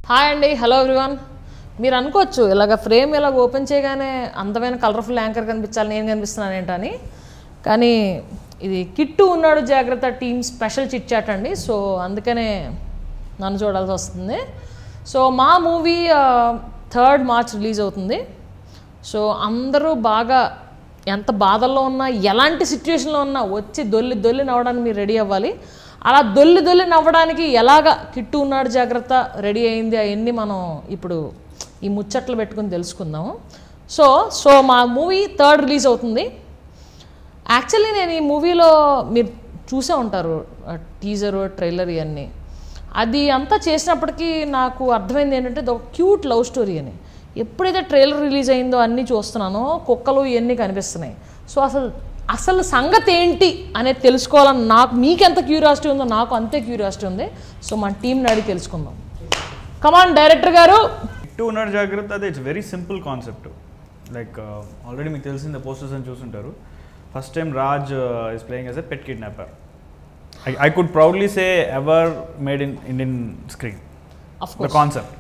Hi అండి hello everyone మీరు అనుకోవచ్చు ఇలాగ ఫ్రేమ్ ఇలాగ ఓపెన్ చేయగానే అందమైన కలర్ఫుల్ యాంకర్ కనిపించాలి నేను కనిపిస్తున్నాను ఏంటని కానీ ఇది కిట్టు ఉన్నాడు జాగ్రత్త టీమ్ స్పెషల్ చిట్ చాట్ అండి సో అందుకనే నన్ను చూడాల్సి వస్తుంది సో మా మూవీ థర్డ్ మార్చ్ రిలీజ్ అవుతుంది సో అందరూ బాగా ఎంత బాధల్లో ఉన్నా ఎలాంటి సిచ్యువేషన్లో ఉన్నా వచ్చి దొల్లి దొల్లి నవ్వడానికి మీరు రెడీ అవ్వాలి అలా దొల్లి దొల్లి నవ్వడానికి ఎలాగ కిట్టు ఉన్నాడు జాగ్రత్త రెడీ అయింది అవన్నీ మనం ఇప్పుడు ఈ ముచ్చట్లు పెట్టుకుని తెలుసుకుందాము సో సో మా మూవీ థర్డ్ రిలీజ్ అవుతుంది యాక్చువల్లీ నేను ఈ మూవీలో మీరు చూసే ఉంటారు టీజర్ ట్రైలర్ ఇవన్నీ అది అంతా చేసినప్పటికీ నాకు అర్థమైంది ఏంటంటే ఇది ఒక క్యూట్ లవ్ స్టోరీ అని ఎప్పుడైతే ట్రైలర్ రిలీజ్ అయిందో అన్నీ చూస్తున్నానో కుక్కలు ఇవన్నీ కనిపిస్తున్నాయి సో అసలు అసలు సంగతి ఏంటి అనేది తెలుసుకోవాలని నాకు మీకు ఎంత క్యూరియాసిటీ ఉందో నాకు అంతే క్యూరియాసిటీ ఉంది సో మన టీంని అడిగి తెలుసుకుందాం కమాన్ డైరెక్టర్ గారు టూ ఉన్నాడు జాగ్రత్త అదే it's very simple concept like already మీకు తెలిసిందే పోస్టర్స్ అని చూసుంటారు first time Raj is playing as a pet kidnapper I I could proudly say ever made in Indian screen of the course concept.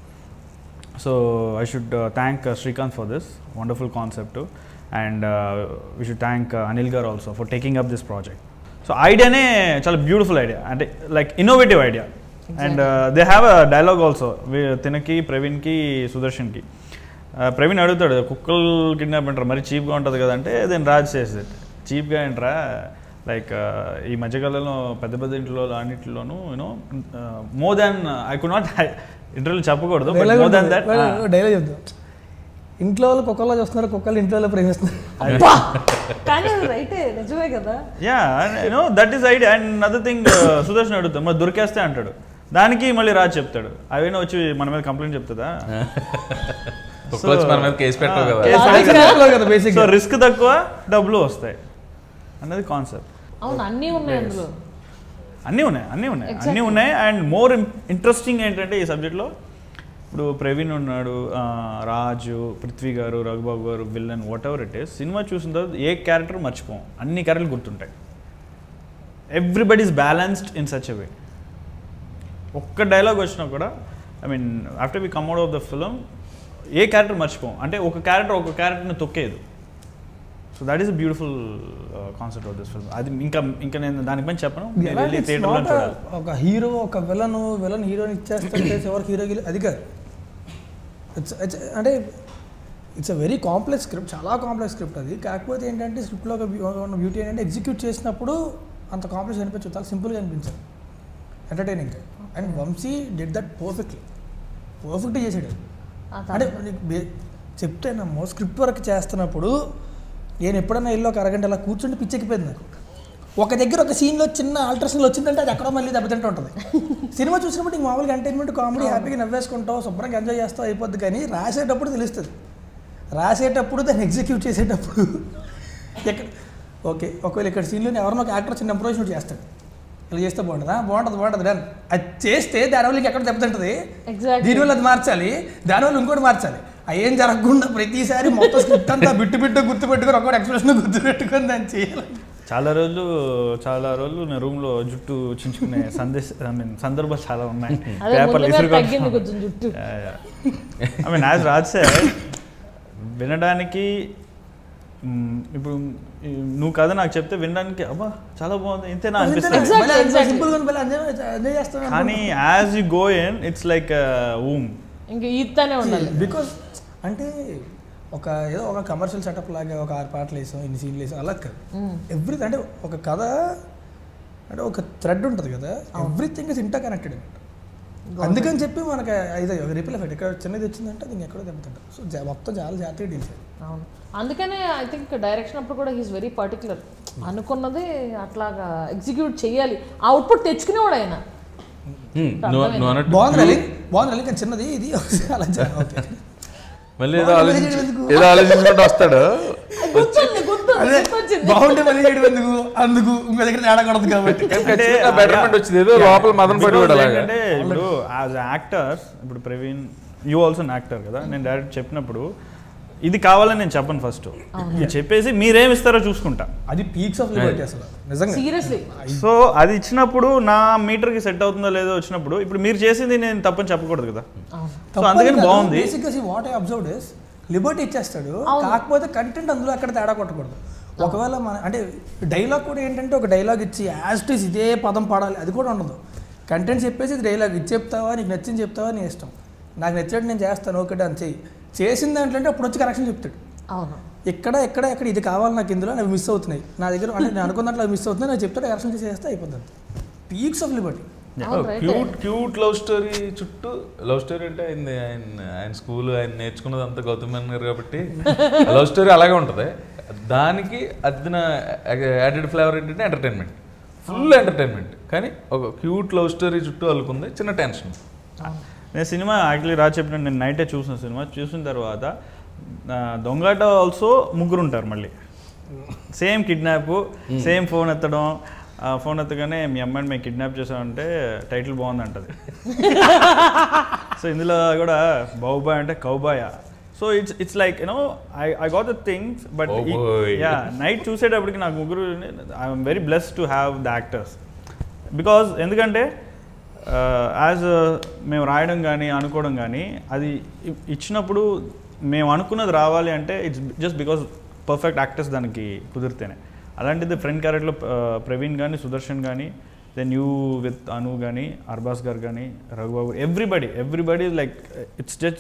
So I should uh, thank uh, Srikanth for this wonderful concept too, and uh, we should thank uh, Anil Gar also for taking up this project. So ఐడియానే చాలా beautiful idea అంటే like innovative idea and they have a dialogue also తినకి ప్రవీణ్కి సుదర్శన్కి ప్రవీణ్ అడుగుతాడు కుక్కలు kidnap అంటారు మరి చీప్గా ఉంటుంది కదా అంటే దెన్ రాజ్ చేసి చీప్గా ఏంట్రా లైక్ ఈ మధ్యకాలంలో పెద్ద పెద్ద ఇంట్లో అన్నింటిలోనూ you know more than I could not interview చెప్పకూడదు but more than that dialogue చెప్తాం ఇంట్లో వాళ్ళు కుక్కల్లో చూస్తున్నారు కుక్కలు ఇంట్లో వాళ్ళు ప్రేమిస్తున్నారు కానీ అది రైటే నిజమే కదా yeah you know that is idea and other thing Sudarshan అడుగుతాం మరి దొరికేస్తే అంటాడు దానికి మళ్ళీ రాజ్ చెప్తాడు అవేనా వచ్చి మన మీద కంప్లైంట్ చెప్తుందా కుక్కలు వచ్చి మన మీద కేసు పెట్టరు కదా కేసు Logic పెట్టరు. కదా బేసిక్ సో రిస్క్ తక్కువ డబ్బులు వస్తాయి అన్నది కాన్సెప్ట్ అవును అన్నీ ఉన్నాయి అందులో అన్నీ ఉన్నాయి అన్నీ ఉన్నాయి అన్నీ ఉన్నాయి అండ్ మోర్ ఇంట్రెస్టింగ్ ఏంటంటే ఈ సబ్జెక్ట్లో ఇప్పుడు ప్రవీణ్ ఉన్నాడు ఆ, రాజు Prithvi garu Raghubabu garu villain whatever it is సినిమా చూసిన తర్వాత ఏ క్యారెక్టర్ మర్చిపోం అన్ని క్యారెక్టర్లు గుర్తుంటాయి everybody is balanced in such a way ఒక్క డైలాగ్ వచ్చినా కూడా I mean after we come out of the film ఏ క్యారెక్టర్ మర్చిపోం అంటే ఒక క్యారెక్టర్ ఒక క్యారెక్టర్ని తొక్కేదు so that is beautiful concept of this film అది ఇంకా ఇంకా నేను దానిపైన చెప్పను మీరు వెళ్ళి థియేటర్లో చూడాలి ఒక హీరో ఒక విలన్ విలన్ హీరోని ఇచ్చేస్తుంటే ఎవరికి హీరో అది కాదు ఇట్స్ ఇట్స్ అంటే it's a very complex script చాలా కాంప్లెక్స్ స్క్రిప్ట్ అది కాకపోతే ఏంటంటే స్క్రిప్ట్లో ఒక బ్యూ- ఉన్న బ్యూటీ ఏంటంటే ఎగ్జిక్యూట్ చేసినప్పుడు అంత కాంప్లెక్స్ అనిపించదు చాలా సింపుల్గా అనిపించింది entertaining and Vamshi did that perfectly పర్ఫెక్ట్గా చేసాడు ఆ అంటే నీకు బే- చెప్తేనమ్మో స్క్రిప్ట్ వర్క్ చేస్తున్నప్పుడు నేను ఎప్పుడైనా ఇల్లు ఒక అరగంట అలా కూర్చుంటే పిచ్చెక్కిపోయింది నాకు ఒక దగ్గర ఒక సీన్లో చిన్న ఆల్ట్రేషన్లో వచ్చిందంటే అది ఎక్కడో మళ్ళీ దెబ్బతింటూ ఉంటుంది సినిమా చూసినప్పుడు ఇంక మామూలుగా ఎంటర్టైన్మెంట్ కామెడీ హ్యాపీగా నవ్వేసుకుంటావు శుభ్రంగా ఎంజాయ్ చేస్తావు అయిపోద్ది కానీ రాసేటప్పుడు తెలుస్తుంది రాసేటప్పుడు దాన్ని ఎగ్జిక్యూట్ చేసేటప్పుడు ఎక్కడ ఓకే ఒకవేళ ఇక్కడ సీన్లో ఎవరినో ఒక యాక్టర్ చిన్న ఇంప్రూవ్మెంట్ చేస్తాడు ఇలా చేస్తే బాగుంటుందా బాగుంటుంది బాగుంటుంది డన్ అది చేస్తే దానివల్ల ఇంకెక్కడ దెబ్బతింటుంది Exactly. దీనివల్ల అది మార్చాలి దానివల్ల ఇంకోటి మార్చాలి అవి ఏం జరగకుండా ప్రతిసారి మొత్తం స్క్రిప్ట్ అంతా బిట్టు బిట్టు గుర్తు పెట్టుకొని ఒక్కొక్కటి ఎక్స్ప్రెషన్ గుర్తు పెట్టుకొని దాన్ని చేయాలి చాలా రోజులు చాలా రోజులు నేను రూమ్లో జుట్టు చించుకునే సందేశ ఐ మీన్ సందర్భాలు చాలా ఉన్నాయి అదే ముందుగా తగ్గింది కొంచెం జుట్టు I mean as Raj sir వినడానికి మ్, ఇప్పుడు ఈ నువ్వు కథ నాకు చెప్తే వినడానికి అబ్బా చాలా బాగుంది ఇంతేనా అనిపిస్తుంది Exactly, exactly. సింపుల్గా మళ్ళీ ఎంజాయ్ ఎంజాయ్ చేస్తాను కానీ as you go in it's like um ఇంక ఈతనే ఉండాలి బికాస్ అంటే ఒక ఏదో ఒక కమర్షియల్ సెటప్ లాగా ఒక ఆరు పాటలు వేసాం ఇన్ని సీన్లు వేసాం అలా కాదు ఎవ్రీ అంటే ఒక కథ అంటే ఒక థ్రెడ్ ఉంటుంది కదా ఎవ్రీథింగ్ ఇస్ ఇంటర్ కనెక్టెడ్ అందుకని చెప్పి మనకి ఇది రిపిల్ ఎఫెక్ట్ ఇక్కడ చిన్నది వచ్చిందంటే అది ఎక్కడో దెబ్బతింటారు సో జా- మొత్తం చాలా జాగ్రత్తగా డీల్ చేయాలి అవును అందుకనే ఐ థింక్ డైరెక్షన్ అప్పుడు కూడా హీస్ వెరీ పర్టికులర్ అనుకున్నది అట్లాగా ఎగ్జిక్యూట్ చేయాలి ఆ అవుట్పుట్ తెచ్చుకునేవాడు ఆయన హ్మ్, నువ్వు నువ్వు అన్నట్టు బాగుంది రలి బాగుంది రలి కానీ చిన్నది ఇది అలా ఓకే మళ్ళీ ఏదో ఆలోచించి ఏదో ఆలోచించుకుంటూ వస్తాడు గుర్తుంది గుర్తుంది అదే గుర్తొచ్చింది బాగుంటే మళ్ళీ చేయడం ఎందుకు అందుకు ఇంకో దగ్గర తేడా కొడదు కాబట్టి ఖచ్చితంగా బెటర్మెంట్ వచ్చింది ఏదో లోపల మదన పడిపోయాడు అలాగా ఏంటంటే ఇప్పుడు యాజ్ యాక్టర్స్ ఇప్పుడు ప్రవీణ్ యూ ఆల్సో యాక్టర్ కదా నేను డైరెక్ట్ చెప్పినప్పుడు ఇది కావాలని నేను చెప్పను ఫస్ట్ ఇది చెప్పేసి మీరేమి ఇస్తారో చూసుకుంటా అది పీక్స్ ఆఫ్ లిబర్టీ అసలు నిజంగా సీరియస్లీ సో అది ఇచ్చినప్పుడు నా మీటర్కి సెట్ అవుతుందో లేదో వచ్చినప్పుడు ఇప్పుడు మీరు చేసింది నేను తప్పని చెప్పకూడదు కదా సో అందుకని బాగుంది బేసిక్గా what I observed is liberty ఇచ్చేస్తాడు కాకపోతే కంటెంట్ అందులో ఎక్కడ తేడా కొట్టకూడదు ఒకవేళ మన అంటే డైలాగ్ కూడా ఏంటంటే ఒక డైలాగ్ ఇచ్చి యాజ్ టీస్ ఇదే పదం పాడాలి అది కూడా ఉండదు కంటెంట్ చెప్పేసి ఇది డైలాగ్ ఇది చెప్తావా నీకు నచ్చింది చెప్తావా నీ ఇష్టం నాకు నచ్చినట్టు నేను చేస్తాను ఓకే అని చెయ్యి చేసిన దాంట్లో అంటే అప్పుడు వచ్చి కరెక్షన్ చెప్తాడు అవును ఇక్కడ ఎక్కడ ఎక్కడ ఇది కావాలి నాకు ఇందులో అవి మిస్ అవుతున్నాయి నా దగ్గర అంటే నేను అనుకున్న దాంట్లో మిస్ అవుతున్నాయి నాకు చెప్తాడు కరెక్షన్ చేసేస్తే అయిపోతుంది పీక్స్ ఆఫ్ లిబర్టీ అవును right cute cute love story చుట్టూ లవ్ స్టోరీ అంటే ఆయన ఆయన ఆయన స్కూల్ ఆయన నేర్చుకున్నది అంతా గౌతమ్ మేనన్ గారు కాబట్టి లవ్ స్టోరీ అలాగే ఉంటుంది దానికి అదిన యాడెడ్ ఫ్లేవర్ ఏంటంటే ఎంటర్టైన్మెంట్ ఫుల్ ఎంటర్టైన్మెంట్ కానీ ఒక క్యూట్ లవ్ స్టోరీ చుట్టూ అల్లుకుంది చిన్న టెన్షన్ నేను సినిమా యాక్చువల్లీ రా చెప్పిన నేను నైటే చూసిన సినిమా చూసిన తర్వాత ఆ, దొంగాట ఆల్సో ముగ్గురు ఉంటారు మళ్ళీ సేమ్ కిడ్నాప్ సేమ్ ఫోన్ ఎత్తడం ఆ ఫోన్ ఎత్తగానే మీ అమ్మాయిని మేము కిడ్నాప్ చేసామంటే టైటిల్ బాగుంది అంటది సో ఇందులో కూడా బౌబాయ్ అంటే cowboy so it's it's like you know I I got the things but Cowboy. Yeah night చూసేటప్పటికి నాకు ముగ్గురు I'm very bless to have the actors because ఎందుకంటే యాజ్ మేము రాయడం కానీ అనుకోవడం కానీ అది ఇ- ఇచ్చినప్పుడు మేము అనుకున్నది రావాలి అంటే it's just because perfect actors దానికి కుదిరితేనే అలాంటిది ఫ్రెండ్ క్యారెక్టర్లో ప్రవీణ్ కానీ సుదర్శన్ కానీ దెన్ యూ విత్ అను కానీ అర్బాస్ గారు కానీ Raghubabu everybody everybody like it's just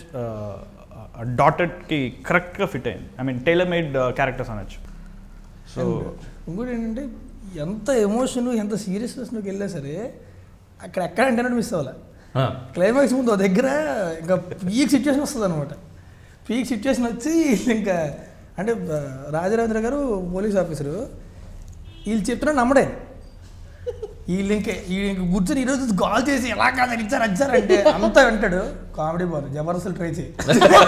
డాటెడ్కి కరెక్ట్గా ఫిట్ అయింది I mean tailor made characters అనొచ్చు సో ఇంకోటి ఏంటంటే ఎంత ఎమోషన్ ఎంత సీరియస్నెస్లోకి వెళ్ళినా సరే అక్కడ ఎక్కడ అంటే మిస్ అవ్వాలి క్లైమాక్స్ ముందు ఓ దగ్గర ఇంకా పీక్ సిచ్యువేషన్ వస్తుంది అనమాట పీక్ సిచ్యువేషన్ వచ్చి ఇంకా అంటే ఆ, రాజరాజేంద్ర గారు పోలీస్ ఆఫీసరు వీళ్ళు చెప్తున్నా నమ్మడే వీళ్ళు ఇంకా వీళ్ళు ఇంక కూర్చొని ఈరోజు కాల్ చేసి ఎలా కాదు ఇచ్చారు వచ్చారు అంటే అంతా అంటాడు కామెడీ బాగుంది జబర్దస్త్ ట్రై చేయి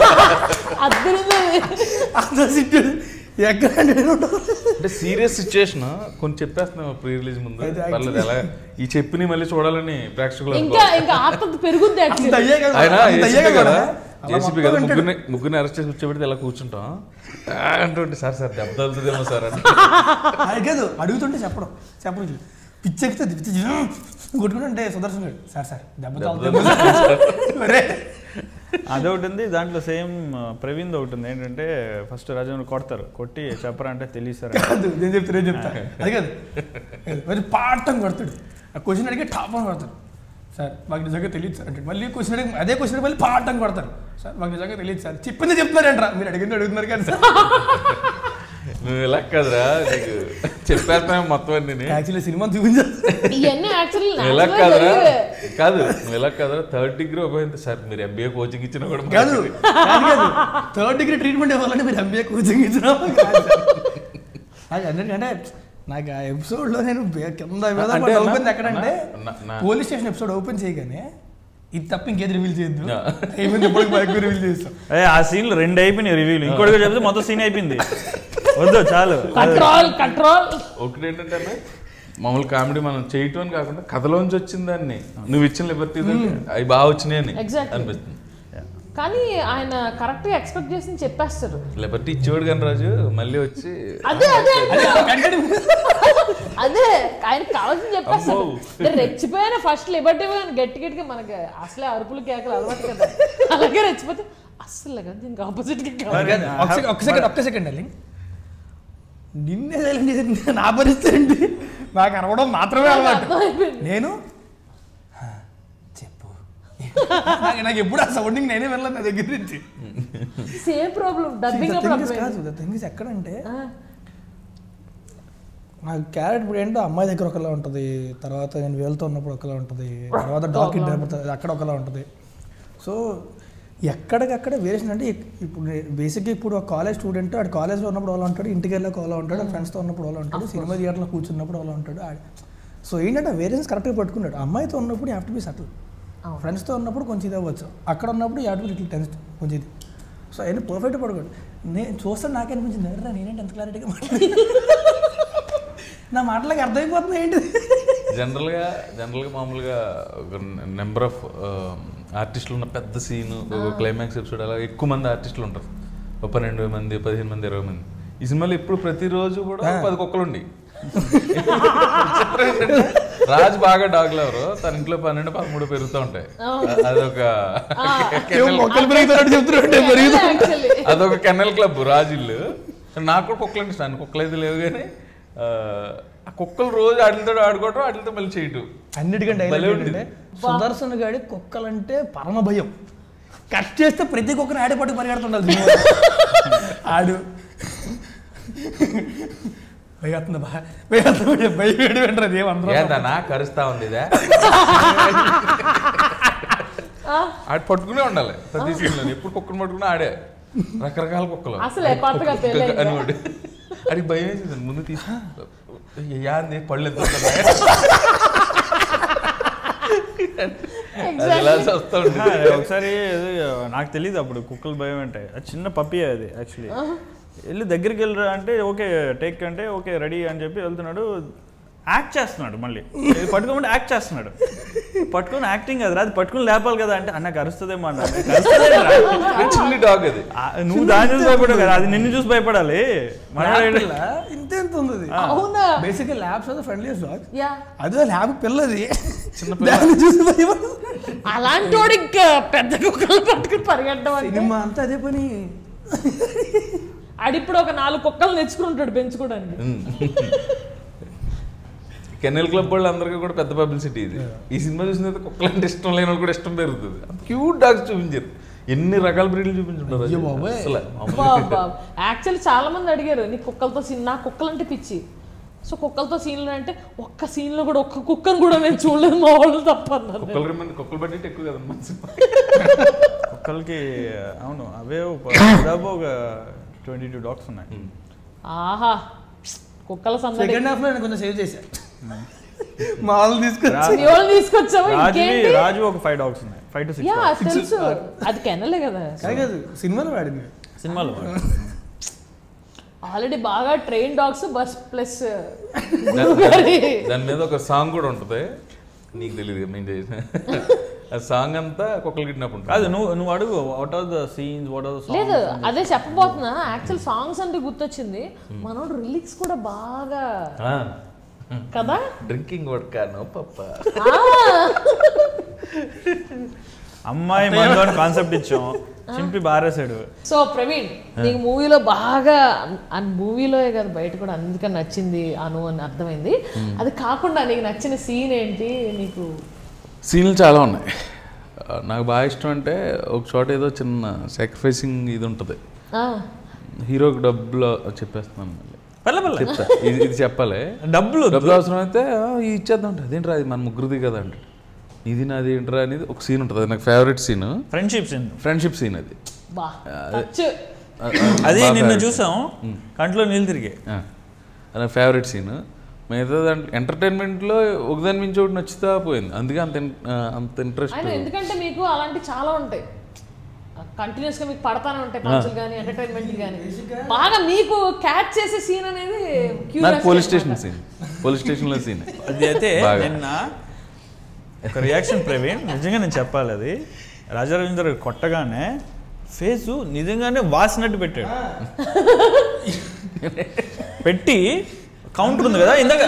అద్దరింది అంత సిచ్యువేషన్ ఎక్కడ అంటే నేను ఉంటాను. అంటే సీరియస్ సిచ్యుయేషన్ కొన్ని చెప్పేస్తున్నాం ప్రీ రిలీజ్ ముందు అది పర్లేదు ఎలా ఈ చెప్పిని మళ్ళీ చూడాలని ప్రేక్షకులు ఇంకా ఇంకా ఆత్మత పెరుగుద్ది అంత actually. అయ్యే కదా ఆయన అంత అయ్యే ఏసీపీ కదా అలా ఏసీపీ మొత్తం కదా వింటాడు. ముగ్గురిని ముగ్గురిని అరెస్ట్ చేసి కూర్చోబెడితే ఇలా కూర్చుంటాం ఆ అంటుంటే సార్ సార్ దెబ్బ తగులుతుందేమో సార్ అంటే అది కాదు అడుగుతుంటే చెప్పడం చెప్పడం పిచ్చెక్కితే పిచ్చి కొట్టుకుంటే సుదర్శన్ గారు సార్ సార్ దెబ్బ తాగుతుంది ఒరే. అదొకటి ఉంది దాంట్లో సేమ్ ప్రవీణ్ ఒకటి ఉంది ఏంటంటే ఫస్ట్ రాజేంద్ర కొడతారు కొట్టి చెప్పరా అంటే తెలియదు సార్ కాదు నేను చెప్తా నేను చెప్తా అది కాదు మరి పాఠం కొడతాడు ఆ క్వశ్చన్ అడిగి టాప్ అని కొడతాడు సార్ మాకు నిజంగా తెలియదు సార్ అంటే మళ్ళీ క్వశ్చన్ అడిగి అదే క్వశ్చన్ అడిగి మళ్ళీ పాఠం కొడతారు సార్ మాకు నిజంగా తెలియదు సార్ చెప్పింది చెప్తున్నారంటారా మీరు అడిగింది అడుగుతున్నారు కానీ సార్ నువ్వు ఇలా కదరా నీకు చెప్పేస్తాను మొత్తం అన్ని యాక్చువల్లీ సినిమా చూపించారు ఇవన్నీ యాక్చువల్లీ నువ్వు ఇలా కాదురా కాదు నువ్వు ఇలా కాదురా థర్డ్ డిగ్రీ ఉపయోగించి సార్ మీరు ఎంబీఏ కోచింగ్ ఇచ్చినా కూడా కాదు మంచిది. కాదు కాదు థర్డ్ డిగ్రీ ట్రీట్మెంట్ ఇవ్వాలంటే మీరు ఎంబీఏ కోచింగ్ ఇచ్చినా కాదు సార్. నాకు అన్నిటికంటే నాకు ఆ ఎపిసోడ్లో నేను బే- కింద మీద అంటే ఓపెన్ అన్న- ఎక్కడంటే నా- నా- పోలీస్ స్టేషన్ ఎపిసోడ్ ఓపెన్ చేయగానే ఇది తప్ప ఇంకేది రివీల్ చేయొద్దు యా. అయిపోయింది ఇప్పటికి బైక్ రివీల్ చేస్తాం ఏ ఆ సీన్లు రెండు అయిపోయినాయి రివ్యూలు ఇంకోటి చెప్తే మొత్తం సీన్ అయిపోయింది వద్దు చాలు కంట్రోల్ కంట్రోల్ ఒకటి ఏంటంటే అన్న, మామూలు కామెడీ మనం చేయటం అని కాకుండా కథలోంచి వచ్చిన దాన్ని నువ్వు ఇచ్చిన లిబర్టీ అవి బాగా వచ్చినాయి అని Exactly. అనిపిస్తుంది కానీ ఆయన కరెక్ట్ గా ఎక్స్పెక్ట్ చేసి చెప్పేస్తారు లిబర్టీ ఇచ్చేవాడు కానీ రాజు మళ్ళీ వచ్చి అదే అదే అదే ఆయన కావాల్సింది చెప్పేస్తారు అమ్మో. నేను రెచ్చిపోయాను ఫస్ట్ లిబర్టీ పోయాను గట్టి గట్టిగా మనకి అసలే అరుపులు కేకలు అలవాటు కదా అలాగే రెచ్చిపోతే అస్సలు కదా దీనికి ఆపోజిట్ గా కావాలి ఒక సెకండ్ ఒక్క సెకండ్ ఒక్క సెకండ్ అండి నిన్నే సైలెంట్ చేసి నా పరిస్థితి ఏంటి నాకు అనవడం మాత్రమే అలవాటు అర్థమైపోయింది. నేను "హా, చెప్పు నాకు- నాకు ఎప్పుడు ఆ సౌండింగ్ నేనే వెళ్ళాను నా దగ్గర నుంచి సేమ్ ప్రాబ్లం డబ్బింగ్ The అప్పుడు thing is అర్థమైంది. కాదు ద థింగ్ ఇస్ ఎక్కడంటే ఆ, నా క్యారెట్ ఇప్పుడు ఏంటో అమ్మాయి దగ్గర ఒకలా ఉంటుంది తర్వాత నేను వీళ్ళతో ఉన్నప్పుడు ఒకలా ఉంటుంది తర్వాత డాక్టర్ ఇంటర్ అక్కడ ఒకలా ఉంటుంది సో ఎక్కడికక్కడ వేరియేషన్ అంటే ఇక్- ఇప్పుడు బేసిక్గా ఇప్పుడు ఒక కాలేజ్ స్టూడెంట్ ఆడు కాలేజ్లో ఉన్నప్పుడు అలా ఉంటాడు ఇంటికి వెళ్ళాక అలా ఉంటాడు ఫ్రెండ్స్తో ఉన్నప్పుడు అలా ఉంటాడు సినిమా థియేటర్లో కూర్చున్నప్పుడు అలా ఉంటాడు ఆడ- సో ఏంటంటే వేరియేషన్స్ కరెక్ట్గా పట్టుకున్నాడు అమ్మాయితో ఉన్నప్పుడు హ్యావ్ టు బి సటిల్ అవును. ఫ్రెండ్స్తో ఉన్నప్పుడు కొంచెం ఇది అవ్వచ్చు అక్కడ ఉన్నప్పుడు have to be little tense కొంచెం ఇది సో అవన్నీ పర్ఫెక్ట్ పడుకోండి నేను చూస్తే నాకే అనిపించింది "ఎర్రా, నేనేంటి ఎంత క్లారిటీగా మాట్లాడి నా మాటలకు అర్థమైపోతుంది ఏంటి జనరల్గా జనరల్గా మామూలుగా ఒక నెంబర్ ఆఫ్ ఆర్టిస్టులు ఉన్న పెద్ద సీన్ క్లైమాక్స్ ఎపిసోడ్ అలా ఎక్కువ మంది ఆర్టిస్టులు ఉంటారు ఒక పన్నెండు మంది పదిహేను మంది ఇరవై మంది ఈ సినిమాలో ఇప్పుడు ప్రతిరోజు కూడా పది కుక్కలు ఉండి రాజు బాగా డాగ్ లవరు తన ఇంట్లో పన్నెండు పదమూడు పెరుగుతూ ఉంటాయి అదొక మొక్కలు పెరుగుతున్నట్టు చెప్తున్నట్టే పెరుగుతూ యాక్చువల్లీ అదొక కెన్నెల్ క్లబ్ రాజుల్లు నాకు కూడా కుక్కలు అంటే ఇష్టం కుక్కలు అయితే లేవు కానీ ఆ, ఆ కుక్కలు రోజు వాటితో ఆడుకోవటం వాటితో మళ్ళీ చేయటం అన్నిటికంటే భలే డైలాగ్ ఉండేది. ఏంటంటే సుదర్శన్ గాడి కుక్కలంటే పరమ భయం కట్ చేస్తే ప్రతి కుక్కని ఆడే పట్టుకు పరిగెడుతుండాలి ఆడు భయస్తుంది బా భయస్తుంది భయం ఏంటది ఏమందరూ ఏందన్నా కరుస్తా ఉంది ఇదే ఆడు పట్టుకునే ఉండాలి ప్రతి సీన్లో ఎప్పుడు కుక్కను పట్టుకుని ఆడే రకరకాల కుక్కలు అసలే కొత్తగా కుక్క- పెళ్ళైందా? అని వాడు. అడిగి భయం వేసింది ముందు తీసి యాంది పళ్ళు ఎంత ఉంటున్నాయి? అది ఇలా వస్తూ ఉంటుంది ఆ, ఒకసారి ఏదో, నాకు తెలియదు అప్పుడు కుక్కలు భయం అంటే అది చిన్న పప్పి అది యాక్చువల్లీ వెళ్ళి దగ్గరికి వెళ్ళరా అంటే ఓకే టేక్ అంటే ఓకే రెడీ అని చెప్పి వెళ్తున్నాడు యాక్ట్ చేస్తున్నాడు మళ్ళీ ఇది పట్టుకోమంటే యాక్ట్ చేస్తున్నాడు పట్టుకొని యాక్టింగ్ కదా అది పట్టుకుని లేపాలి కదా అంటే అన్నకు అరుస్తుందేమో అన్న "నాకు అరుస్తదేంట్రా?" చిల్లి డాగ్ అది ఆ, నువ్వు దాన్ని చూసి భయపడవు కదా అది నిన్ను చూసి భయపడాలి మనోడు ఏంటి? ఇంత ఎంత ఉంది అది అవునా బేసిక్గా ల్యాబ్స్ అది ఫ్రెండ్లీయెస్ట్ డాగ్ యా అదే ల్యాబ్ పిల్లది దాన్ని చూసి భయపడదు అలాంటి వాడు ఇంకా పెద్ద కుక్కలు పట్టుకుని పరిగెట్టడం అంటే సినిమా అంతా అదే పని ఆడిప్పుడు ఒక నాలుగు కుక్కలు తెచ్చుకుంటాడు పెంచుకోవడానికి కెన్నెల్ క్లబ్ వాళ్ళు అందరికీ కూడా పెద్ద పబ్లిసిటీ ఇది ఈ సినిమా చూసిన తర్వాత కుక్కలు అంటే ఇష్టం లేని వాళ్ళు కూడా ఇష్టం పెరుగుతుంది క్యూట్ డాగ్స్ చూపించారు ఎన్ని రకాల బ్రీడ్లు చూపించుంటారు అయ్యో బాబోయ్. అసలు మామూలుగా యాక్చువల్లీ చాలా మంది అడిగారు నీ కుక్కలతో సీన్ నా కుక్కలు అంటే పిచ్చి సో కుక్కలతో సీన్లు అంటే ఒక్క సీన్లో కూడా ఒక్క కుక్కను కూడా నేను చూడలేదు మా వాళ్ళు తప్ప అన్నారు కుక్కల రిమంది కుక్కలు బడ్జెట్ ఎక్కువ కదా మన సినిమా కుక్కలకి అవును అవే ఒక దాదాపు ఒక ట్వంటీ టూ డాగ్స్ ఉన్నాయి ఆహా కుక్కల సందడి సెకండ్ హాఫ్ లో నేను కొంచెం సేవ్ చేశా మా వాళ్ళు తీసుకొచ్చి నీ వాళ్ళు తీసుకొచ్చావా రాజువి ఇంకేంటి రాజు ఒక ఫైవ్ డాగ్స్ ఉన్నాయి ఫైవ్ టు యా సిక్స్ తెలుసు అది కెనలే కదా కాదు కాదు సినిమాలో వాడింది సినిమాలో ఆల్రెడీ బాగా ట్రైన్ డాగ్స్ బస్ ప్లస్ దాని మీద ఒక సాంగ్ కూడా ఉంటుంది నీకు తెలియదు మేము చేసిన ఆ సాంగ్ అంతా కుక్కలు కిడ్నాప్ కాదు ఉంటుంది నువ్వు నువ్వు అడుగు what are the scenes what are the లేదు అదే చెప్పబోతున్నా యాక్చువల్ సాంగ్స్ అంటే గుర్తొచ్చింది మనోడు రిలీక్స్ కూడా బాగా కదా డ్రింకింగ్ వడ్కాను పప్ప ఆ, అమ్మాయి మందు అని కాన్సెప్ట్ ఇచ్చాం చింపి బారేసాడు సో ప్రవీణ్ నీకు మూవీలో బాగా ఆ మూవీలో కదా బయట కూడా అందుకని నచ్చింది అను అని అర్థమైంది అది కాకుండా నీకు నచ్చిన సీన్ ఏంటి నీకు సీన్లు చాలా ఉన్నాయి ఆ, నాకు బాగా ఇష్టం అంటే ఒక చోట ఏదో చిన్న సాక్రిఫైసింగ్ ఇది ఉంటుంది ఆ, హీరోకి డబ్బులు చెప్పేస్తున్నాను మళ్ళీ పల్ల పల్ల చెప్తా ఇది ఇది చెప్పాలి డబ్బులు డబ్బులు అవసరం అయితే "ఆ, ఇది ఇచ్చేద్దాం అంటే అదేంట్రా అది మన ముగ్గురిది కదా అంటే ఇది నాది ఏంట్రా అనేది ఒక సీన్ ఉంటుంది అది నాకు favourite scene friendship scene friendship scene అది బా టచ్ అది బాగా నిన్న favorite. చూసాం కంట్లో నీళ్ళు తిరిగి ఆ, అది నా ఫేవరెట్ సీన్ మిగతా దాంట్లో ఎంటర్టైన్మెంట్లో ఒకదాని మించి ఒకటి నచ్చుతా పోయింది అందుకే అంత ఇన్- ఆ, అంత ఇంట్రెస్ట్ ఆయన ఎందుకంటే మీకు అలాంటి చాలా ఉంటాయి కంటిన్యూస్ గా మీకు పడతానే ఉంటాయి పంచులు కానీ ఎంటర్టైన్మెంట్ కానీ బాగా మీకు క్యాచ్ చేసే సీన్ అనేది నాకు curiosity పోలీస్ స్టేషన్ అన్నమాట. సీన్ పోలీస్ స్టేషన్లో సీన్ అది అయితే బాగా. నిన్న ఒక రియాక్షన్ ప్రవీణ్ నిజంగా నేను చెప్పాలి అది రాజా రవీంద్ర కొట్టగానే ఫేసు నిజంగానే వాసినట్టు పెట్టాడు పెట్టి కౌంటర్ ఉంది కదా ఇందాక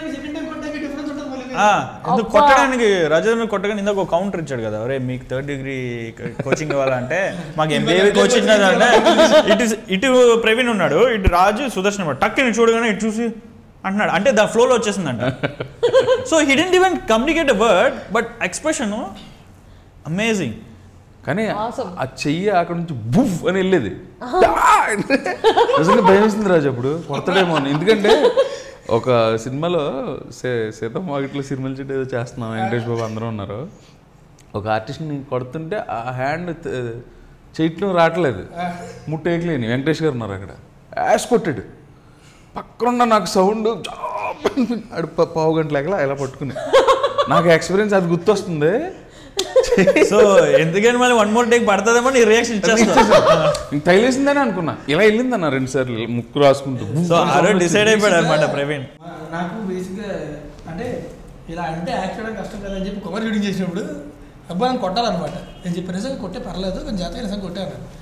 ఆ, ఎందుకు కొట్టడానికి రాజేంద్ర కొట్టగానే ఇందాక ఒక కౌంటర్ ఇచ్చాడు కదా అరే మీకు థర్డ్ డిగ్రీ కోచింగ్ ఇవ్వాలంటే మాకు ఎంబీఏ కోచింగ్ అంటే ఇటు ఇటు ప్రవీణ్ ఉన్నాడు ఇటు రాజు సుదర్శన్ ఉన్నాడు టక్కుని చూడగానే ఇటు చూసి అంటున్నాడు అంటే దా ఫ్లోలో వచ్చేసిందంట so he didn't even communicate a word but expression amazing కానీ Awesome. ఆ చెయ్యి అక్కడ నుంచి బుఫ్ అని వెళ్ళేది నిజంగా భయం వేసింది రాజు అప్పుడు కొడతాడేమో అని ఎందుకంటే ఒక సినిమాలో సే సీతమ్మ వాకిట్లో సినిమాలు చెట్టు ఏదో చేస్తున్నాం వెంకటేష్ బాబు అందరూ ఉన్నారు ఒక ఆర్టిస్ట్ని కొడుతుంటే ఆ హ్యాండ్ చేయటం రావట్లేదు ముట్టేయట్లేని వెంకటేష్ గారు ఉన్నారు అక్కడ యాష్ కొట్టాడు పక్కనున్న నాకు సౌండ్ అడు ప- పావు గంట లేకలా ఇలా పట్టుకుని నాకు ఎక్స్పీరియన్స్ అది గుర్తొస్తుంది సో ఎందుకని మళ్ళీ వన్ మోర్ టేక్ పడుతుందేమో నీ రియాక్షన్ ఇచ్చేస్తా ఇంక తగిలేసిందని అనుకున్నా ఇలా వెళ్ళిందన్న రెండు సార్లు ముక్కు రాసుకుంటూ సో ఆ రోజు డిసైడ్ అయిపోయాడు అనమాట ప్రవీణ్ నాకు బేసిక్గా అంటే ఇలా అంటే యాక్ట్ చేయడం కష్టం కదా అని చెప్పి కవర్ రీడింగ్ చేసినప్పుడు అబ్బా నన్ను కొట్టాలన్నమాట నేను చెప్పి నిజంగా కొట్టే పర్లేదు కొంచెం జాతర నిజంగా కొట్టాను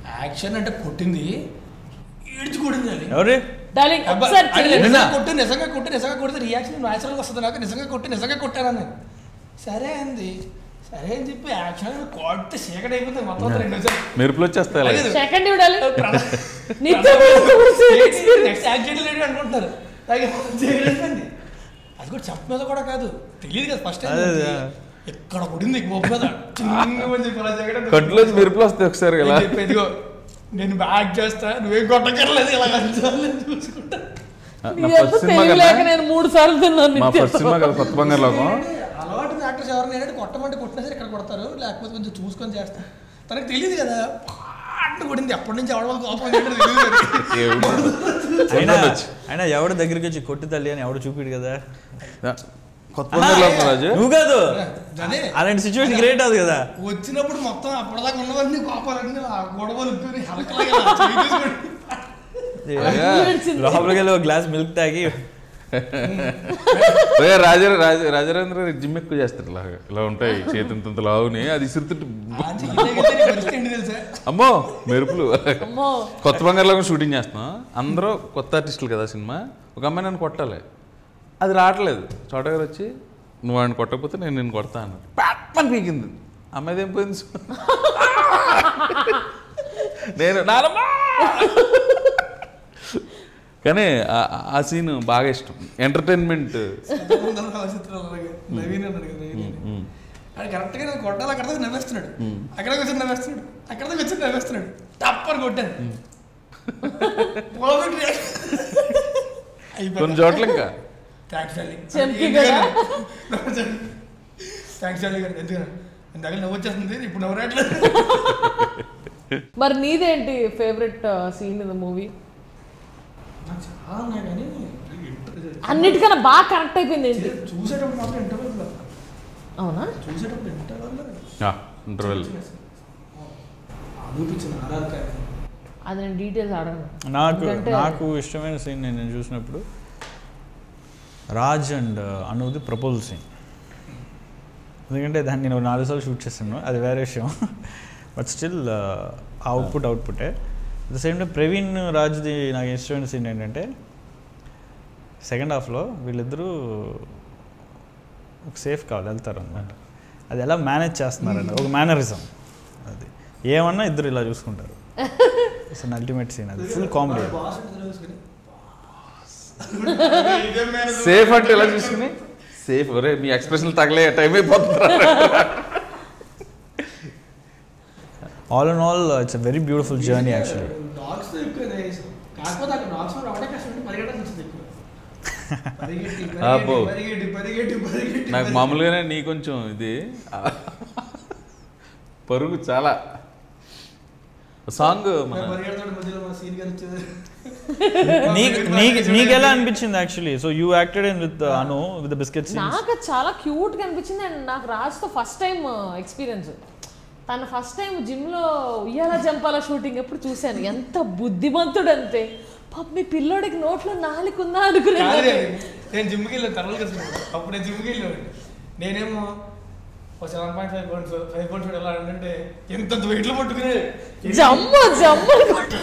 యాక్షన్ అంటే కొట్టింది ఈడ్చి కొట్టింది అది ఎవరి డార్లింగ్ అబ్బా, ఒకసారి అది చెయ్యి. నిజంగా కొట్టి నిజంగా కొట్టి నిజంగా కొడితే రియాక్షన్ న్యాచురల్గా వస్తుంది నాకు నిజంగా కొట్టి నిజంగా కొట్టాను నేను సరే అంది సరే అని చెప్పి యాక్షన్ కొడితే చీకటి అయిపోతుంది మొత్తం అంతా రెండు నిమిషాలు. మెరుపులు వచ్చేస్తాయి అలాగే. అలాగే. సెకండ్ ఇవ్వాలి ప్రణా- నిత్యం నెక్స్ట్ యాక్సిడెంట్ లేడు అనుకుంటున్నారు అలాగే చీకటి అయిపోయింది. అది కూడా చెప్ప మీద కూడా కాదు తెలియదు కదా ఫస్ట్ అదే, అదే. ఎక్కడ కొడింది బొబ్బ మీద చిన్నమని చెప్పి అలా చీకటి అయిపోయింది. కట్టులోంచి మెరుపులు వస్తాయి ఒకసారి ఇలా నేను చెప్పేది ఇదిగో, నేను బ్యాగ్ చేస్తా నువ్వేం కొట్టకర్లేదు ఇలా కంచాలని చూసుకుంటా నా ఫస్ట్ సినిమా తెలియలేక కదా నేను మూడు సార్లు తిన్నాను మా నిత్యం. ఫస్ట్ సినిమా కదా కొత్త బంగారు లోకం అలవాటు యాక్టర్స్ ఎవరైనా ఏంటంటే కొట్టమంటే కొట్టినా సరే ఇక్కడ కొడతారు లేకపోతే కొంచెం చూసుకొని చేస్తారు తనకు తెలియదు కదా పాటను కొట్టింది ఎప్పటి నుంచి ఎవడ వాళ్ళకి కోపం ఏంటో తెలియదు మరి. ఏమిటో. అయినా ఉండొచ్చు. అయినా ఎవడు దగ్గరికి వచ్చి కొట్టి తల్లి అని ఎవడు చూపిడు కదా కొత్త బంగారు లోకం రాజు నువ్వు కాదు అదే అలాంటి సిచ్యువేషన్ క్రియేట్ అవుతుంది కదా వచ్చినప్పుడు మొత్తం అప్పటిదాకా ఉన్నవన్నీ కోపాలన్నీ ఆ గొడవలు ఉప్పిని హలకలాగా చేయి తీసుకొని ఏడ్చింది. లోపలికి వెళ్ళి ఒక గ్లాస్ మిల్క్ తాగి రే రాజా రాజ రాజారాంద్ర జిమ్ ఎక్కువ చేస్తారు ఇలా ఇలా ఉంటాయి చేతింత లావుని అది ఇసురుతుంటే ఆ చెయ్యలేకపోతే నీ పరిస్థితి ఏంటి తెలుసా అమ్మో మెరుపులు అమ్మో కొత్త బంగారు లోకం షూటింగ్ చేస్తున్నాం అందరూ కొత్త ఆర్టిస్టులు కదా సినిమా ఒక అమ్మాయి నన్ను కొట్టాలి అది రావట్లేదు చోట గారు వచ్చి నువ్వు ఆయన కొట్టకపోతే నేను నేను కొడతా అన్నాడు పని పీకింది అమ్మాయిది ఏం పోయింది నేను నానమ్మా కానీ ఆ- ఆ సీన్ బాగా ఇష్టం ఎంటర్టైన్మెంట్ అందరూ ఆలోచిస్తున్నారు అలాగే. నవీన్ అన్నాడు కదా నవీన్ అని. అది కరెక్ట్గా నేను కొట్టాలి అక్కడ దాకా నవ్వేస్తున్నాడు అక్కడ వచ్చి నవ్వేస్తున్నాడు అక్కడ దాకా వచ్చి నవ్వేస్తున్నాడు టప్పని కొట్టాను పోగొట్టి అయిపోయింది. కొన్ని చోట్ల ఇంకా థ్యాంక్స్ డార్లింగ్ చెంకి కదా? థ్యాంక్స్ డార్లింగ్ గారు ఎందుకని ఇందాక నవ్వు వచ్చేస్తుంది ఇప్పుడు నవ్వు రావట్లేదు మరి నీదేంటి favourite scene in the movie నాకు చాలా ఉన్నాయి కానీ అన్నిటికన్నా బాగా కరెక్ట్ అయిపోయింది ఏంటి చూసేటప్పుడు మాత్రం ఇంటర్వెల్ అవునా చూసేటప్పుడు ఇంటర్వెల్ ఇంటర్వెల్ అనిపించింది ఆర్ఆర్ కానీ అది నేను డీటెయిల్స్ అడగను నాకు ఎందుకంటే- నాకు ఇష్టమైన సీన్ నేను చూసినప్పుడు రాజ్ అండ్ అనుది ప్రపోజల్ సీన్ ఎందుకంటే దాన్ని నేను నాలుగు సార్లు షూట్ చేశాను అది వేరే విషయం బట్ స్టిల్ అవుట్పుట్ అవుట్పుటే at the same time Praveen రాజ్ది నాకు ఇష్టమైన సీన్ ఏంటంటే సెకండ్ హాఫ్లో వీళ్ళిద్దరూ ఒక సేఫ్ కావాలి వెళ్తారు అనమాట అది ఎలా మేనేజ్ చేస్తున్నారండి ఒక మేనరిజం అది ఏమన్నా ఇద్దరు ఇలా చూసుకుంటారు ఇట్స్ అన్ అల్టిమేట్ సీన్ అది ఫుల్ కామెడీ బాస్ అంటే తెలుసు కానీ సేఫ్ అంటే ఎలా చూసుకుని సేఫ్ ఒరే మీ ఎక్స్ప్రెషన్ తగలే టైం అయిపోతుంది all and all it's a very beautiful journey actually dogs తో ఎక్కువ చేసాం కాకపోతే అక్కడ డాగ్స్ కూడా ఒకటే కష్టం అంటే పరిగెట్టడం వచ్చింది ఎక్కువ పరిగెట్టి అబ్బో. పరిగెట్టి పరిగెట్టి పరిగెట్టి నాకు మామూలుగానే నీ కొంచెం ఇది పరుగు చాలా సాంగ్ మన పరిగెడతాడు మధ్యలో మా సీన్ గారు వచ్చేది నీకు నీకు నీకు ఎలా అనిపించింది actually so you acted in with Anu with biscuit scenes నాకు అది చాలా క్యూట్ గా అనిపించింది అండ్ నాకు రాజ్తో ఫస్ట్ టైం ఎక్స్పీరియన్స్ తను ఫస్ట్ టైం జిమ్లో ఉయ్యాల జంపాల షూటింగ్ ఎప్పుడు చూశాను ఎంత బుద్ధిమంతుడు అంతే పాప మీ పిల్లోడికి నోట్లో నాలుగుందా కాదు అనుకున్నాను నేను జిమ్కి వెళ్ళాను తరలు కలిసి అప్పుడు నేను జిమ్కి వెళ్ళాను నేనేమో ఒక seven point five points five points ఎలా అంటే ఎంత వెయిట్లు పట్టుకునే జమ్ము జమ్ము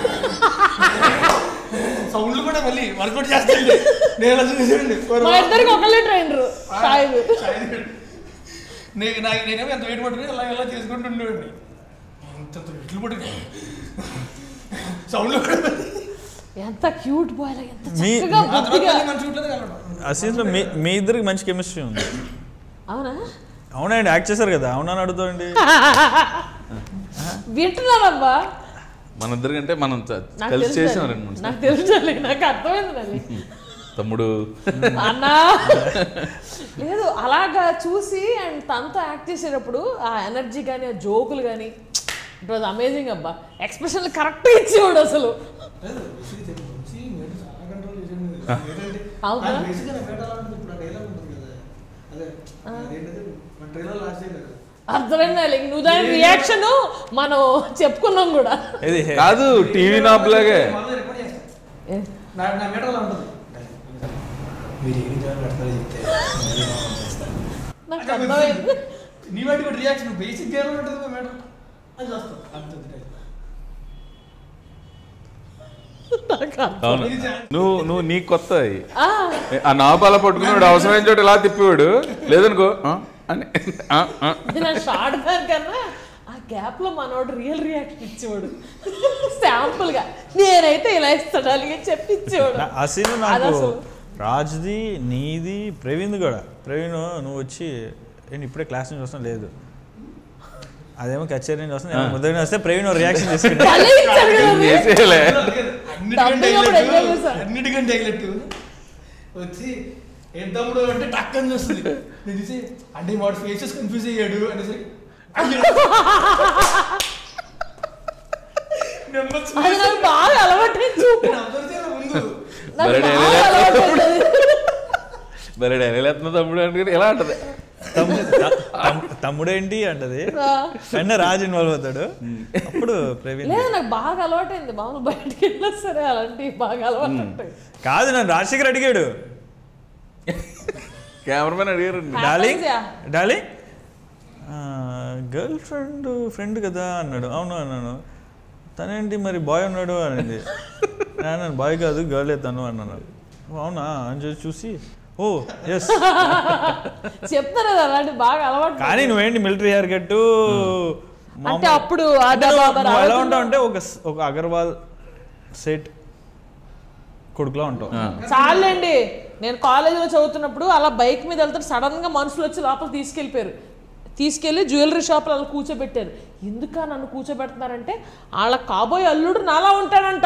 సౌండ్లు కూడా మళ్ళీ వర్కౌట్ చేస్తాండి నేను అలా చూసానండి మా ఇద్దరికి ఒకళ్ళే ట్రైనర్ సాయిబు నేను నాకు నేనేమో ఎంత వెయిట్ పట్టుకుని అలా ఎలా చేసుకుంటూ ఉండేవాడిని ఎంత వెయిట్లు పట్టుకుని సౌండ్లు కూడా మళ్ళీ. ఎంత క్యూట్ బాయ్ ఎంత మీ- చక్కగా ఆ తర్వాత బుద్ధిగా మళ్ళీ మన షూట్లోనే కలవడం ఆ సీన్స్లో మీ మీ ఇద్దరికి మంచి కెమిస్ట్రీ ఉంది అవునా అవునండి యాక్ట్ చేశారు కదా అవునని అడుగుతాండి వింటున్నానబ్బా మన ఇద్దరికంటే మనం చ- నాకు కలిసి తెలుసు చేసాం అది. రెండు మూడు నాకు తెలుసు అది. నాకు అర్థమైంది అది తమ్ముడు అన్నా లేదు అలాగా చూసి అండ్ తనతో యాక్ట్ చేసేటప్పుడు ఆ ఎనర్జీ కానీ ఆ జోకులు కానీ ఇట్ వాజ్ అమేజింగ్ అబ్బా ఎక్స్ప్రెషన్ కరెక్ట్ ఇచ్చేవాడు అసలు లేదు, విసిరి తెప్పి వచ్చి మీరు చాలా కంట్రోల్ చేసాను ఏంటంటే అవునా? నాకు బేసిక్గా నా వేట అలా ఉంటుంది ఇప్పుడు ఆ డైలాగ్ ఉంటుంది కదా అదే అదేంటది మన ట్రైలర్ లాస్ట్ చేయలేదు అర్థమైందా లైక్ నువ్వు దాని రియాక్షన్ మనం చెప్పుకున్నాం కూడా ఇది కాదు టీవీ నాపులాగే మళ్ళీ రికార్డ్ చేస్తాను ఏ, నా నా మీటర్ అలా ఉంటుంది మీరు ఏం చేయాలి పెడతారో చెప్తే మళ్ళీ నేను చేస్తాను. నాకు అర్థమైంది నీ వాటి కూడా రియాక్షన్ బేసిక్ గేమ్ ఉంటుంది మా మీటర్ అది చేస్తాం అంత నాకు అర్థం. అవును నువ్వు నువ్వు నీకు కొత్త అవి. ఆ నాపాల పట్టుకున్నాడు అవసరమైన చోట ఇలా తిప్పేవాడు లేదనుకో "ఆ?" అని "ఆ, ఆ." ఇది నా షార్ట్ గారి కన్నా ఆ గ్యాప్ లో మనోడు రియల్ రియాక్షన్ ఇచ్చేవాడు శాంపుల్ గా నేనైతే ఇలా ఇస్తాడు అలాగే చెప్పి ఇచ్చేవాడు నా- ఆ సీన్ అది నాకు అసలు రాజ్ది నీది ప్రవీణ్ కూడా ప్రవీణ్ నువ్వు వచ్చి నేను ఇప్పుడే క్లాస్ నుంచి వస్తాను లేదు అదేమో కచేరీ నుంచి వస్తాను ముద్ర వస్తే ప్రవీణ్ రియాక్షన్ తీసుకుంటే భలే ఇచ్చాడు కదా అది. చేసేయలే అన్నిటికంటే తమ్ముడు కూడా హైలైట్ ఎంజాయ్ చేశా. అన్నిటికంటే హైలైట్ వచ్చి ఏం తమ్ముడు అంటే టక్ అని చూస్తుంది నేను చూసి అంటే వాడు ఫేసెస్ కన్ఫ్యూజ్ అయ్యాడు అనేసి నెమ్మది అది నాకు బాగా అలవాటు చూపు నేను అబ్జర్వ్ చేయాలి ముందు నాకు భలే బాగా డైలాగ్ అలవాటు అయింది. మరి డైరీ ఎత్తున్న తమ్ముడు అంటే ఎలా అంటది తమ్ముడు తమ్- తమ్ముడేంటి అంటది ఆ. వెంటనే రాజు ఇన్వాల్వ్ అవుతాడు అప్పుడు ప్రవీణ్ లేదు నాకు బాగా అలవాటు అయింది మామూలు బయటికి వెళ్ళినా సరే అలాంటివి బాగా అలవాటు ఉంటాయి కాదు నన్ను రాజశేఖర్ అడిగాడు కెమెరామెన్ అడిగారు darling yeah. Darling girlfriend friend కదా అన్నాడు అవును అన్నాను తనేంటి మరి బాయ్ ఉన్నాడు అనేది నేను బాయ్ కాదు గర్ల్ తను అన్నాను అవునా అని చెప్పి చూసి ఓ ఎస్ చెప్తారు కదా అలాంటి బాగా అలవాటు కానీ నువ్వేంటి మిలిటరీ హెయిర్ కట్టు అంటే అప్పుడు ఆ అంటే దబా నువ్వు- బరా నువ్వు ఎలా అవుతుందో. ఉంటావు అంటే ఒక స్- ఒక అగర్వాల్ సెట్ కొడుకులా ఉంటావు చాలండి నేను కాలేజీలో చదువుతున్నప్పుడు అలా బైక్ మీద వెళ్తే సడన్ గా మనుషులు వచ్చి లోపల తీసుకెళ్ళిపోయారు తీసుకెళ్ళి జ్యువెలరీ షాప్లో అలా కూర్చోబెట్టారు ఎందుకా నన్ను కూర్చోబెడుతున్నారంటే వాళ్ళ కాబోయే అల్లుడు నాలా ఉంటాడంట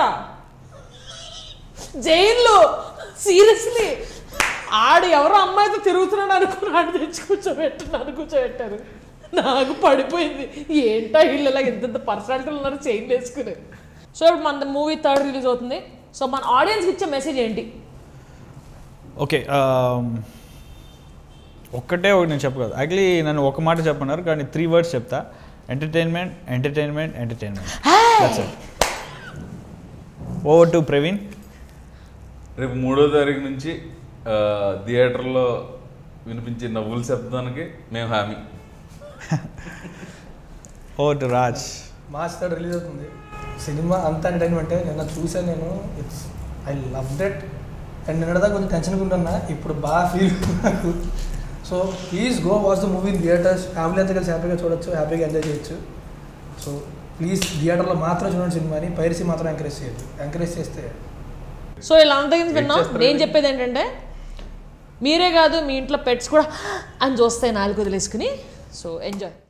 జైల్లో సీరియస్లీ ఆడు ఎవరో అమ్మాయితో తిరుగుతున్నాడు అనుకుని ఆడు తెచ్చి కూర్చోబెట్టు నన్ను కూర్చోబెట్టారు నాకు పడిపోయింది ఏంటో వీళ్ళు ఇలా ఇంత పర్సనాలిటీలు ఉన్నారు చైన్ వేసుకుని సో ఇప్పుడు మన మూవీ థర్డ్ రిలీజ్ అవుతుంది సో మన ఆడియన్స్కి ఇచ్చే మెసేజ్ ఏంటి ఓకే ఒక్కటే ఒకటి నేను చెప్పగలదు యాక్చువల్లీ నన్ను ఒక మాట చెప్పన్నారు కానీ త్రీ వర్డ్స్ చెప్తా entertainment entertainment entertainment over to Praveen రేపు మూడో తారీఖు నుంచి ఆ, థియేటర్లో వినిపించే నవ్వుల శబ్దానికి మేము హామీ over to Raj March third release అవుతుంది సినిమా అంత ఎంటర్టైన్మెంట్ నిన్న చూసాను నేను it's I love that and నిన్నదా కొంచెం టెన్షన్గా ఉంటున్నా ఇప్పుడు బాగా ఫీల్ నాకు so please go watch the movie in theatres family అంతా కలిసి హ్యాపీగా చూడొచ్చు హ్యాపీగా ఎంజాయ్ చేయొచ్చు సో ప్లీజ్ థియేటర్లో మాత్రం చూడండి సినిమాని పైరసీ మాత్రం ఎంకరేజ్ చేయొద్దు ఎంకరేజ్ చేస్తే సో ఇలా అంత విన్నాం నేను చెప్పేది ఏంటంటే మీరే కాదు మీ ఇంట్లో పెట్స్ కూడా అని చూస్తే నాలుగు వదిలేసుకుని సో ఎంజాయ్